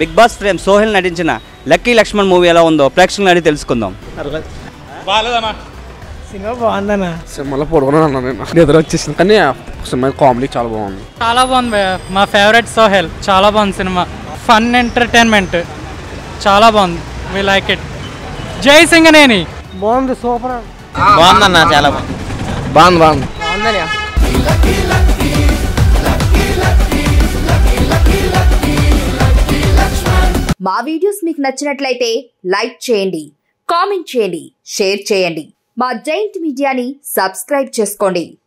Big boss frame Sohel నటించిన lucky Laxman movie ఎలా ఉందో ప్రేక్షకులను అడిగి తెలుసుకుందాం సినిమా బాగుందన్న సినిమాలో పడుకున్నాను అన్న నేను నిద్ర వచ్చేసింది కానీ సినిమా కామెడీ చాలా బాగుంది చాలా బాగుంది భయ్యా. మా ఫేవరెట్ సోహెల్ చాలా బాగుంది సినిమా ఫన్ ఎంటర్టైన్మెంట్ చాలా బాగుంది వి లైక్ ఇట్ జై సింగనేని బాగుంది సూపర్ బాగుందన్న చాలా బాగుంది బాగుంది బాగుంది బాగుందన్నయ్య మా వీడియోస్ మీకు నచ్చినట్లయితే లైక్ చేయండి కామెంట్ చేయండి షేర్ చేయండి మా జైంట్ మీడియాని సబ్స్క్రైబ్ చేసుకోండి